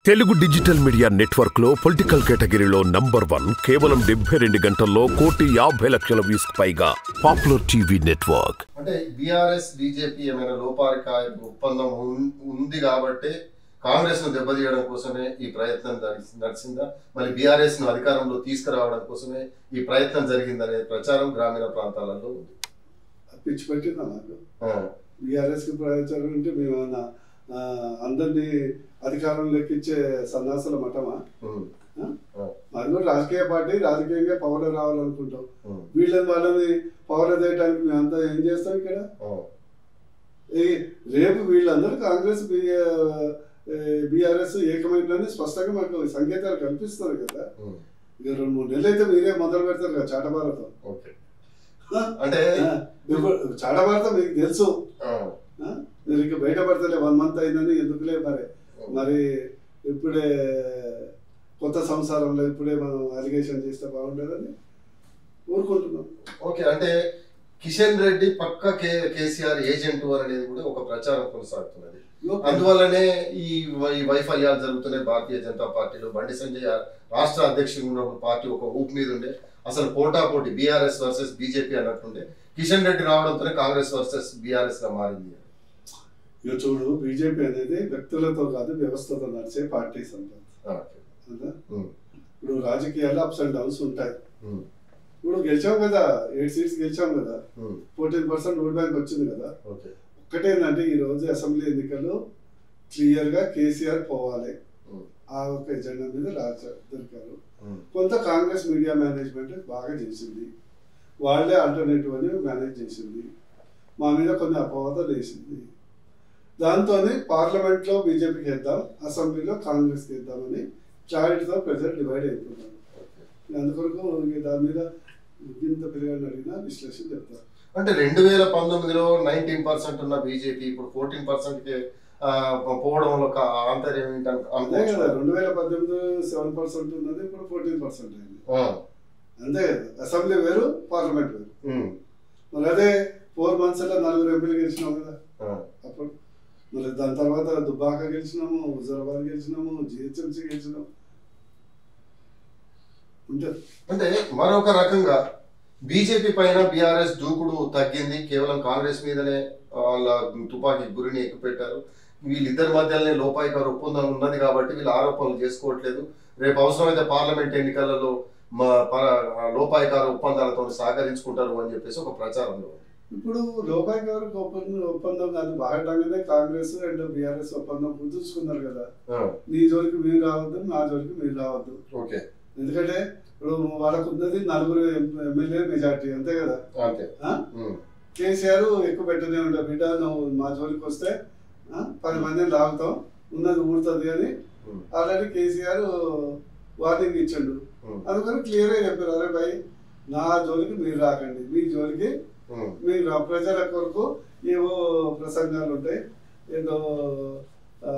Telugu digital media network లో political కేటగిరీలో number one కేవలం డెబ్బై రెండు గంటల్లో కోటి యాభై లక్షల వ్యూస్ పైగా పాపులర్ టీవీ నెట్వర్క్ అంటే బీఆర్ఎస్ బీజేపీ ఏమైనా లోపారిక ఒప్పందం ఉన్- ఉంది కాబట్టి కాంగ్రెస్ ను దెబ్బతీయడం కోసమే ఈ ప్రయత్నం నడిచి- నడిచిందా మళ్ళీ బీఆర్ఎస్ ను అధికారంలో తీసుకురావడం కోసమే ఈ ప్రయత్నం జరిగిందనే ప్రచారం గ్రామీణ ప్రాంతాలలో ఉంది పిచ్చి పెట్టిందా నాకు ఆ, బీఆర్ఎస్కి ప్రచారం అంటే మేము ఏమన్నా, ఆ, అందరినీ అధికారం లెక్కించే సన్నాసుల మఠమా ఉమ్, అది కూడా రాజకీయ పార్టీ రాజకీయంగా పవర్ రావాలనుకుంటాం ఉమ్, వీళ్ళని వాళ్ళని పవర్ చేయడానికి మేమంతా ఏం చేస్తాం ఇక్కడ ఆ, ఈ రేపు వీళ్ళందరూ కాంగ్రెస్ బీఆర్ఎస్ ఏకమైందని స్పష్టంగా మాకు సంకేతాలు కనిపిస్తుంది కదా ఉమ్, ఇక రెండు మూడు నెలలు అయితే మీరే మొదలు పెడతారు కదా చాటభారతం ఓకే అంటే ఇప్పుడు చాటభారతం మీకు తెలుసు ఆ, ఆ? మీరు ఇంకా బయటపడతలే వన్ మంత్ అయిందని ఎందుకులే మరి మరి ఇప్పుడే కొత్త సంసారంలో ఇప్పుడే మనం అలిగేషన్ చేస్తే బాగుండేదని ఊరుకుంటున్నాం ఓకే అంటే కిషన్ రెడ్డి పక్క కే కేసీఆర్ ఏజెంట్ అనేది కూడా ఒక ప్రచారం కొనసాగుతున్నది అందువల్లనే ఈ వై- ఈ వైఫల్యాలు జరుగుతున్నాయి భారతీయ జనతా పార్టీలో బండి సంజయ్ రాష్ట్ర అధ్యక్షుడు ఉన్నప్పుడు పార్టీ ఒక ఊపు మీద ఉండే అసలు పోటా పోటీ బీఆర్ఎస్ వర్సెస్ బీజేపీ అన్నట్టుండే కిషన్ రెడ్డి రావడంతోనే కాంగ్రెస్ వర్సెస్ బీఆర్ఎస్ గా మారింది ఇక చూడు బీజేపీ అనేది వ్యక్తులతో కాదు వ్యవస్థతో నడిచే పార్టీ సంపద ఆ, ఓకే. కదా? ఉమ్, ఇప్పుడు రాజకీయాల్లో అప్స్ అండ్ డౌన్స్ ఉంటాయి ఉమ్, ఇప్పుడు గెలిచాం కదా ఎయిట్ సీట్స్ గెలిచాం కదా um, fourteen percent vote bank వచ్చింది కదా ఓకే ఒక్కటేంటంటే ఈ రోజు అసెంబ్లీ ఎన్నికలు క్లియర్ గా కేసీఆర్ పోవాలి ఉమ్, ఆ ఒక ఎజెండా మీద రాజ దొరికారు ఉమ్, కొంత కాంగ్రెస్ మీడియా మేనేజ్మెంట్ బాగా చేసింది వాళ్ళే ఆల్టర్నేటివ్ అని మేనేజ్ చేసింది మా మీద కొన్ని అపవాదాలు వేసింది దాంతోనే పార్లమెంట్లో బీజేపీకి వేద్దాం అసెంబ్లీలో కాంగ్రెస్కి వేద్దామని చారిటీతో ప్రజలు డివైడ్ అయిపోతున్నారు ఓకే. అందుకొరకు ఇంక దాని మీద ఇంత పిల్లగాడిని అడిగినా విశ్లేషణ చెప్తారు అంటే రెండు వేల పంతొమ్మిదిలో నైన్టీన్ పర్సెంట్ ఉన్న బీజేపీ ఇప్పుడు ఫోర్టీన్ పర్సెంట్ కి ఆ, పోవడంలో ఒక ఆంతర్యం ఏంటని అంతే కదా అనుకోవచ్చు రెండు వేల పద్దెనిమిది సెవెన్ పర్సెంట్ ఉన్నది ఇప్పుడు ఫోర్టీన్ పర్సెంట్ అయింది ఆ, అంతే కదా అసెంబ్లీ వేరు పార్లమెంట్ వేరు ఉమ్, మరి అదే ఫోర్ మంత్స్ లో నలుగురు ఎంపీలు గెలిచినాం కదా ఆ. అప్పుడు మరి దాని తర్వాత దుబ్బాక గెలిచినాము హుజరాబాద్ గెలిచినాము జిహెచ్ఎంసీ గెలిచినాము ఉంటుంది అంటే మరొక రకంగా బీజేపీ పైన బీఆర్ఎస్ దూకుడు తగ్గింది కేవలం కాంగ్రెస్ మీదనే వాళ్ళ తుపాకీ గురిని ఎక్కుపెట్టారు వీళ్ళిద్దరి మధ్యలోనే లోపాయికారు ఒప్పందం ఉన్నది కాబట్టి వీళ్ళు ఆరోపణలు చేసుకోవట్లేదు రేపు అవసరమైతే పార్లమెంట్ ఎన్నికలలో మా ప- లోపాయికార ఒప్పందాలతో సహకరించుకుంటారు అని చెప్పేసి ఒక ప్రచారంలో ఉంది. ఇప్పుడు లోకాయ్ గారు ఒప్పందం ఒప్పందం కాదు భాగంగానే కాంగ్రెస్ అండ్ బీఆర్ఎస్ ఒప్పందం కుదుర్చుకున్నారు కదా ఆ, నీ జోలికి మీరు రావద్దు నా జోలికి మీరు రావద్దు ఓకే ఎందుకంటే ఇప్పుడు వాళ్ళకు ఉన్నది నలుగురు ఎమ్మెల్యే మెజార్టీ అంతే కదా అంతే ఆ? ఉమ్, కేసీఆర్ ఎక్కువ పెట్టనే ఉంటా బిడ్డ నువ్వు మా జోలికి వస్తే ఆ, పది మందిని లాగుతాం ఉన్నది ఊడుతుంది అని ఉమ్, ఆల్రెడీ కేసీఆర్ వార్నింగ్ ఇచ్చిండు ఉమ్, అందుకని క్లియర్గా చెప్పారు అరే భయ్ నా జోలికి మీరు రాకండి మీ జోలికి ఉమ్, మీరు రా- ప్రజల కొరకు ఏవో ప్రసంగాలు ఉంటాయి ఏదో ఆ,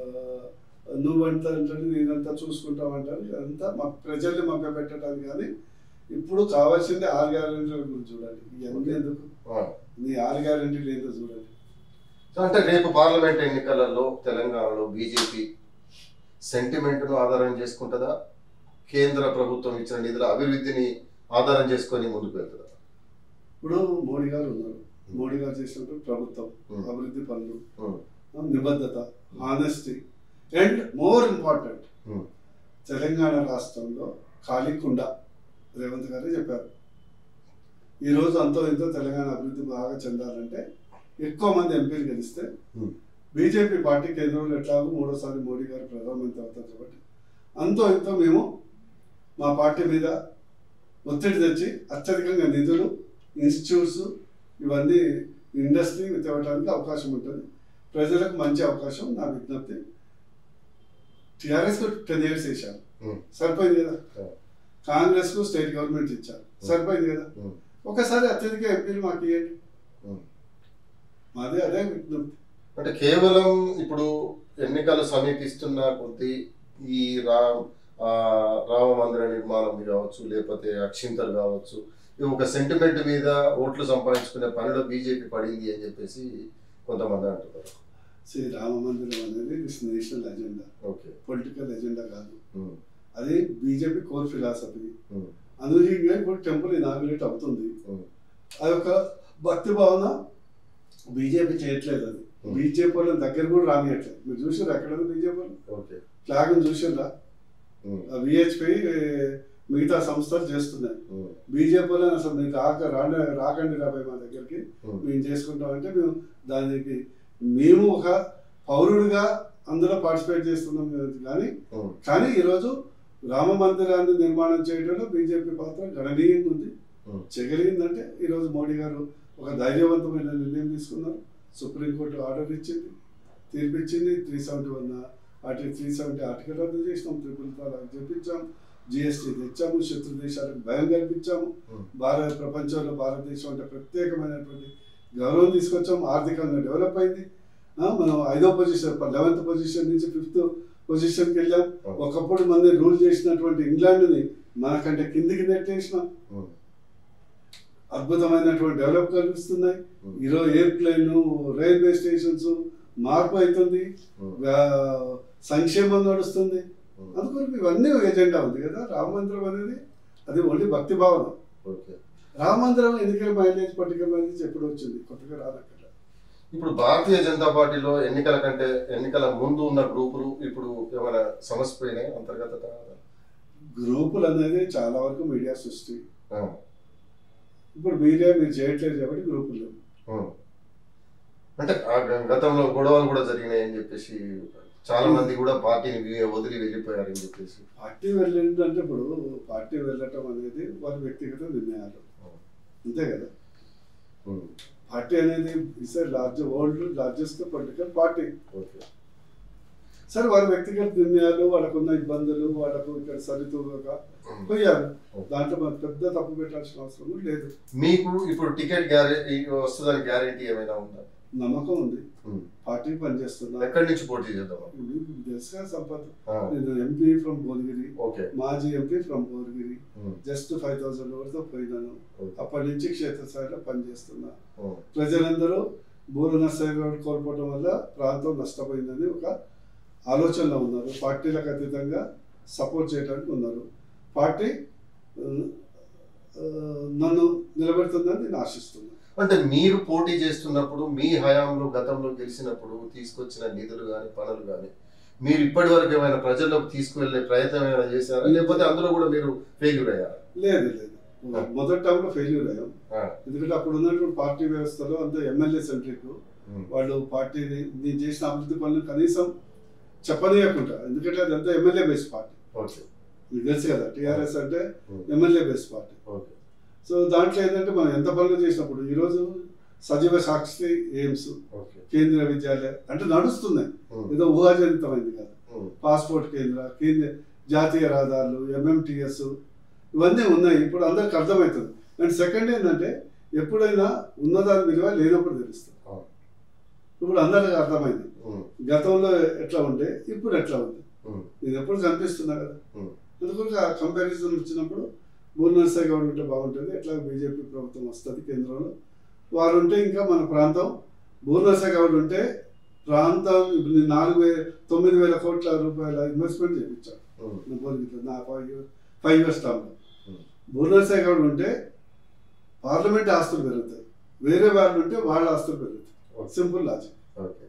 నువ్వంతా అంటాడు నేనంతా చూసుకుంటాం అంటారు ఇదంతా మా ప్రజల్ని మభ్య పెట్టడానికి కానీ ఇప్పుడు కావాల్సింది ఆరు గ్యారెంటీల గురించి చూడండి ఇవన్నీ ఎందుకు ఆ. నీ ఆరు గ్యారెంటీలు ఏంటో చూడండి సో అంటే రేపు పార్లమెంట్ ఎన్నికలలో తెలంగాణలో బీజేపీ సెంటిమెంట్ను ఆధారం చేసుకుంటుందా కేంద్ర ప్రభుత్వం ఇచ్చిన నిధుల అభివృద్ధిని ఆధారం చేసుకొని ముందుకు వెళ్తుందా ఇప్పుడు మోడీ గారు ఉన్నారు మోడీ గారు చేసినప్పుడు ప్రభుత్వం ఉమ్, అభివృద్ధి పనులు ఉమ్, నిబద్ధత honesty and more important um, Telangana రాష్ట్రంలో ఖాళీ కుండ రేవంత్ గారే చెప్పారు ఈరోజు అంతో ఇంతో తెలంగాణ అభివృద్ధి బాగా చెందాలంటే ఎక్కువ మంది ఎంపీలు గెలిస్తే ఉమ్, బీజేపీ పార్టీ కేంద్రంలో ఎట్లాగో మూడోసారి మోడీ గారు ప్రధానమంత్రి అవుతారు కాబట్టి అంతో ఇంతో మేము మా పార్టీ మీద ఒత్తిడి తెచ్చి అత్యధికంగా నిధులు ఇన్స్టిట్యూట్స్ ఇవన్నీ ఇండస్ట్రీ తేవడానికి అవకాశం ఉంటుంది ప్రజలకు మంచి అవకాశం నా విజ్ఞప్తి టీఆర్ఎస్కు టెన్ ఇయర్స్ వేశారు ఉమ్, సరిపోయింది కదా Yeah. కాంగ్రెస్కు స్టేట్ గవర్నమెంట్ ఇచ్చారు సరిపోయింది కదా ఉమ్, ఒకసారి అత్యధిక ఎంపీలు మాకు ఇవ్వండి ఉమ్. మాది అదే విజ్ఞప్తి అంటే కేవలం ఇప్పుడు ఎన్నికలు సమీపిస్తున్న కొద్దీ ఈ రా ఆ, రామ మందిర నిర్మాణం కావచ్చు లేకపోతే అక్షింతలు కావచ్చు ఇవి ఒక సెంటిమెంట్ మీద ఓట్లు సంపాదించుకునే పనిలో బీజేపీ పడింది అని చెప్పేసి కొంతమంది అంటున్నారు శ్రీ రామ మందిరం అనేది this national agenda okay political agenda కాదు ఉమ్, అది బీజేపీ కోర్ ఫిలాసఫీ ఉమ్, అందుకే ఇప్పుడు టెంపుల్ ఇనాగ్రేట్ అవుతుంది ఉమ్, అది ఒక భక్తి భావన బీజేపీ చేయట్లేదు అది Hmm. బీజేపీ వాళ్ళని దగ్గర కూడా రానియట్లేదు మీరు చూసారు ఎక్కడ బీజేపీ వాళ్ళు ఓకే ఫ్లాగ్ చూసారా ఉమ్, విహెచ్పి మిగతా సంస్థలు చేస్తున్నాయి ఉమ్, బీజేపీ వాళ్ళని అసలు మీకు రాక రాండి రాకండి రాబోయే మా దగ్గరికి ఉమ్, మేము చేసుకుంటామంటే మేము దానికి మేము ఒక పౌరుడిగా అందులో పార్టిసిపేట్ చేస్తున్నాం కానీ ఉమ్, కానీ ఈరోజు రామ మందిరాన్ని నిర్మాణం చేయడంలో బీజేపీ పాత్ర గణనీయంగా ఉంది ఉమ్. చేయగలిగిందంటే ఈరోజు మోడీ గారు ఒక ధైర్యవంతమైన నిర్ణయం తీసుకున్నారు సుప్రీంకోర్టు ఆర్డర్ ఇచ్చింది తీర్పిచ్చింది three seventy one article three seventy article రద్దు చేసినాం ట్రిపుల్ తాలాక్ చెప్పించాం జిఎస్టీ తెచ్చాము శత్రు దేశాలకు భయం కల్పించాము ఉమ్. భారత ప్రపంచంలో భారతదేశం అంటే ప్రత్యేకమైనటువంటి గౌరవం తీసుకొచ్చాం ఆర్థికంగా డెవలప్ అయింది ఆ, మనం ఐదో పొజిషన్ లెవెన్త్ పొజిషన్ నుంచి ఫిఫ్త్ పొజిషన్కి వెళ్ళాం ఒకప్పుడు మంది రూల్ చేసినటువంటి ఇంగ్లాండ్ని మనకంటే కిందికి నెట్టేసినాం ఉమ్, అద్భుతమైనటువంటి డెవలప్ కనిపిస్తున్నాయి ఉమ్, ఈరోజు ఎయిర్ప్లేన్ రైల్వే స్టేషన్స్ మార్పు అవుతుంది ఉమ్, వ్యా- సంక్షేమం నడుస్తుంది ఉమ్. అందుకొరకు ఇవన్నీ ఎజెండా ఉంది కదా రామ మందిరం అనేది అది ఓన్లీ భక్తి భావన ఓకే రామ మందిరం ఎన్నికల మైలేజ్ పొలిటికల్ మైలేజ్ ఎప్పుడు వచ్చింది కొత్తగా రాదక్కడ ఇప్పుడు భారతీయ జనతా పార్టీలో ఎన్నికల కంటే ఎన్నికల ముందు ఉన్న గ్రూపులు ఇప్పుడు ఏమైనా సమస్య పోయినాయి అంతర్గత తగాదాలు? గ్రూపులు అనేది చాలా వరకు మీడియా సృష్టి ఆ, ఇప్పుడు మీడియా మీరు చేయట్లేదు కాబట్టి గ్రూపులు లేవు ఉమ్. అంటే ఆ గ- గతంలో గొడవలు కూడా జరిగినాయి అని చెప్పేసి చాలా మంది కూడా పార్టీని వి- వదిలి వెళ్ళిపోయారని చెప్పేసి పార్టీ వెళ్ళిందంటే ఇప్పుడు పార్టీ వెళ్ళటం అనేది వారి వ్యక్తిగత నిర్ణయాలు అంతే కదా ఉమ్, పార్టీ అనేది is large world largest political party okay సరే వారి వ్యక్తిగత నిర్ణయాలు వాళ్ళకున్న ఇబ్బందులు వాళ్ళకు ఇక్కడ సరితూగక పోయారు దాంట్లో మనకు పెద్ద తప్పు పెట్టాల్సిన అవసరం కూడా లేదు మీకు ఇప్పుడు టికెట్ గ్యారెంటీ వస్తుందని గ్యారెంటీ ఏమైనా ఉందా నమ్మకం ఉంది ఉమ్. పార్టీ పనిచేస్తున్నా ఎక్కడి నుంచి పోటీ చేద్దాం మీకు తెలుసుగా సంపత్ ఆ, నేను ఎంపీ ఫ్రమ్ భువనగిరి ఓకే మాజీ MP from Bhuvanagiri um, just five thousand వరతో పోయినాను ఓకే. అప్పటి నుంచి క్షేత్రస్థాయిలో పనిచేస్తున్నా ఉమ్, ప్రజలందరూ బూర నర్సరీ కోల్పోవడం వల్ల ప్రాంతం నష్టపోయిందని ఒక ఆలోచనలో ఉన్నారు పార్టీలకు అతీతంగా సపోర్ట్ చేయడానికి ఉన్నారు పార్టీ ఆ, ఆ, నన్ను నిలబెడుతుందని నేను ఆశిస్తున్నాను అంటే మీరు పోటీ చేస్తున్నప్పుడు మీ హయాంలో గతంలో గెలిచినప్పుడు తీసుకొచ్చిన నిధులు కానీ పనులు కానీ మీరు ఇప్పటి వరకు ఏమైనా ప్రజల్లోకి తీసుకువెళ్ళే ప్రయత్నం ఏమైనా చేశారా లేకపోతే అందులో కూడా మీరు ఫెయిల్యూర్ అయ్యారా లేదు లేదు మొదటి టైంలో ఫెయిల్యూర్ అయ్యాం ఆ, ఎందుకంటే అప్పుడు ఉన్నటువంటి పార్టీ వ్యవస్థలో అంత ఎమ్మెల్యే సెంట్రిక్ ఉమ్, వాళ్ళు పార్టీని నేను చేసిన అభివృద్ధి పనులు కనీసం చెప్పనీయకుండా ఎందుకంటే అదంతా ఎమ్మెల్యే బేస్ పార్టీ ఓకే మీకు తెలుసు కదా టీఆర్ఎస్ అంటే um, MLA base party okay so దాంట్లో ఏంటంటే మనం ఎంత పనులు చేసినప్పుడు ఈరోజు సజీవ సాక్షి ఎయిమ్స్ ఓకే కేంద్రీయ విద్యాలయ అంటే నడుస్తున్నాయి ఉమ్, ఏదో ఊహాజనితమైంది కాదు ఉమ్, పాస్పోర్ట్ కేంద్ర కేంద్ర జాతీయ రహదారులు ఎంఎంటిఎస్ ఇవన్నీ ఉన్నాయి ఇప్పుడు అందరికి అర్థమవుతుంది అండ్ సెకండ్ ఏంటంటే ఎప్పుడైనా ఉన్నదాని విలువ లేనప్పుడు తెలుస్తుంది అవును. ఇప్పుడు అందరికి అర్థమైంది ఉమ్, గతంలో ఎట్లా ఉంటే ఇప్పుడు ఎట్లా ఉంది ఉమ్, నేను ఎప్పుడు కనిపిస్తున్నా కదా ఉమ్, అందుకని ఆ కంపారిజన్ వచ్చినప్పుడు భువనేశ్వర్ గవర్నమెంట్ ఉంటే బాగుంటుంది ఎట్లా బీజేపీ ప్రభుత్వం వస్తుంది కేంద్రంలో వారు ఉంటే ఇంకా మన ప్రాంతం భువనేశ్వర్ గవర్నమెంట్ ఉంటే ప్రాంతం ఇప్పుడు నేను నాలుగు వే తొమ్మిది వేల కోట్ల రూపాయల ఇన్వెస్ట్మెంట్ చేయించాను ఉమ్, నా పోలికలో నా ఫైవ్ ఇయర్ ఫైవ్ ఇయర్స్ టర్మ్లో ఉమ్, భువనేశ్వర్ గవర్నమెంట్ ఉంటే పార్లమెంట్ ఆస్తులు పెరుగుతాయి వేరే వాళ్ళు ఉంటే వాళ్ళ ఆస్తులు పెరుగుతాయి ఓకే. Simple logic okay